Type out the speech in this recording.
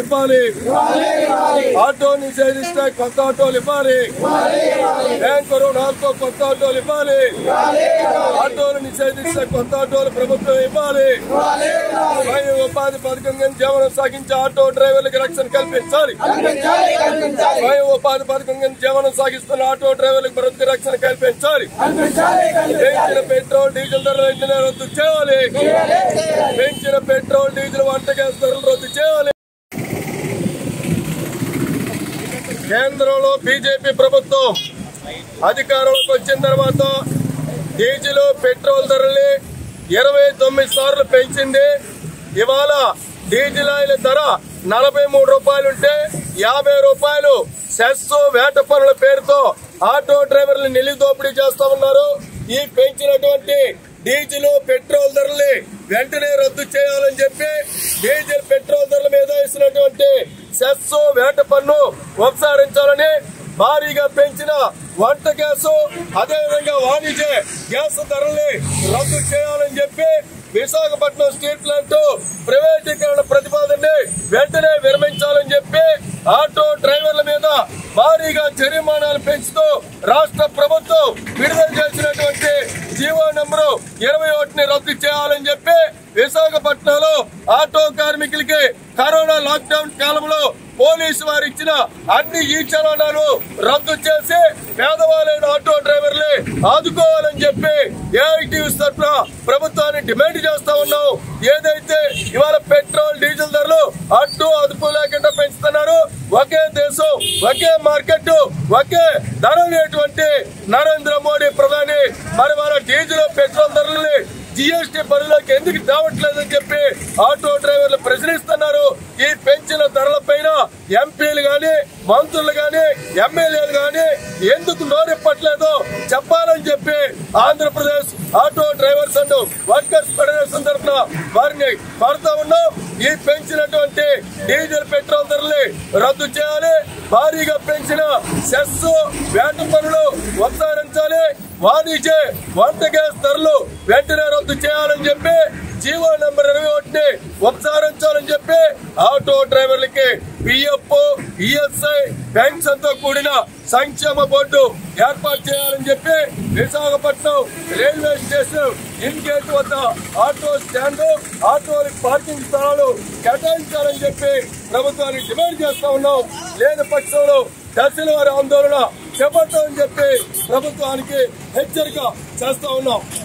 ఇవ్వాలి ఆటో నిషేధిస్తే కొత్త ఆటోలు ఇవ్వాలి బ్యాంకు రుణాలతో కొత్త ఆటోలు ఇవ్వాలి ఆటోలు నిషేధిస్తే కొత్త ఆటోలు ప్రభుత్వం ఇవ్వాలి స్వయం ఉపాధి పథకం కింద జీవనం సాగించే ఆటో డ్రైవర్లకు రక్షణ కల్పించాలి స్వయం ఉపాధి పథకం కింద జీవనం సాగిస్తున్న ఆటో డ్రైవర్లకు ప్రభుత్వ రక్షణ కల్పించాలి పెంచిన పెట్రోల్ డీజిల్ ధరలు వెంటనే రద్దు చేయాలి పెంచిన పెట్రోల్ డీజిల్ వంట గ్యాస్ ధరలు రద్దు చేయాలి కేంద్రంలో బీజేపీ ప్రభుత్వం అధికారంలోకి వచ్చిన తర్వాత డీజిల్ పెట్రోల్ ధరల్ని ఇరవై తొమ్మిది సార్లు పెంచింది ఇవాళ డీజిల్ ఆయిల్ ధర నలభై మూడు రూపాయలుంటే యాభై రూపాయలు సెస్ వేట పనుల పేరుతో ఆటో డ్రైవర్లు నిలి దోపిడీ చేస్తా ఉన్నారు ఈ పెంచినటువంటి డీజిల్ పెట్రోల్ ధరల్ని వెంటనే రద్దు చేయాలని చెప్పి డీజిల్ పెట్రోల్ ధరల మీద వేసినటువంటి సెస్ వేట పన్ను ఉపసంహరించాలని భారీగా పెంచిన వంట గ్యాస్ అదేవిధంగా వాణిజ్య గ్యాస్ ధరల్ని రద్దు చేయాలని చెప్పి విశాఖపట్నం స్టీల్ ప్లాంట్ ప్రైవేటీకరణ ప్రతిపాదనని వెంటనే విరమించాలని చెప్పి ఆటో డ్రైవర్ల మీద భారీగా జరిమానాలు పెంచుతూ రాష్ట్ర ప్రభుత్వం విడుదల చేసినటువంటి జీవో నెంబరు ఇరవై ఒకటిని రద్దు చేయాలని చెప్పి విశాఖపట్నంలో ఆటో కార్మికులకి కరోనా లాక్డౌన్ కాలంలో పోలీసు వారు ఇచ్చిన అన్ని ఈ చలానాలు రద్దు చేసి పేదవాళ్ళైన ఆటో డ్రైవర్లు ఆదుకోవాలని చెప్పి ఏఐటీయూస్ తరఫున ప్రభుత్వాన్ని డిమాండ్ చేస్తా ఉన్నాం ఏదైతే ఇవాళ పెట్రోల్ డీజిల్ ధరలు అడ్డు అదుపు లేకుండా పెంచుతున్నారు ఒకే దేశం ఒకే మార్కెట్ ఒకే ధర అనేటువంటి నరేంద్ర మోడీ ప్రధాని మరి వాళ్ళ డీజిల్ పెట్రోల్ ధరల్ని జిఎస్టీ పరిధిలోకి ఎందుకు తేవట్లేదని చెప్పి ఆటో డ్రైవర్లు ప్రశ్నిస్తున్నారు ఈ పెంచిన ధరల పైన ఎంపీలు గాని మంత్రులు గాని ఎమ్మెల్యేలు గాని ఎందుకు నోరెప్పట్లేదో చెప్పాలని చెప్పి Andhra Pradesh auto drivers and workers federation తరఫున వారిని కోరుతా ఉన్నాం ఈ పెంచినటువంటి డీజిల్ పెట్రోల్ ధరల్ని రద్దు చేయాలి భారీగా పెంచిన సెస్ వేట పనులు ఉపసంహరించాలి వాణిజ్య వంట గ్యాస్ ధరలు వెంటనే రద్దు చేయాలని చెప్పి జీవో నెంబర్ ఇరవై ఒకటిని ఉపసంహరించాలని చెప్పి ఆటో డ్రైవర్లకి పిఎఫ్ ఈఎస్ఐ పెన్షన్ తో కూడిన సంక్షేమ బోర్డు ఏర్పాటు చేయాలని చెప్పి Visakhapatnam railway station in gate వద్ద ఆటో స్టాండ్ ఆటో పార్కింగ్ స్థలాలు కేటాయించాలని చెప్పి ప్రభుత్వానికి డిమాండ్ చేస్తా ఉన్నాం లేని పక్షంలో దశల వారి ఆందోళన చేపట్టాలని చెప్పి ప్రభుత్వానికి హెచ్చరిక చేస్తా ఉన్నాం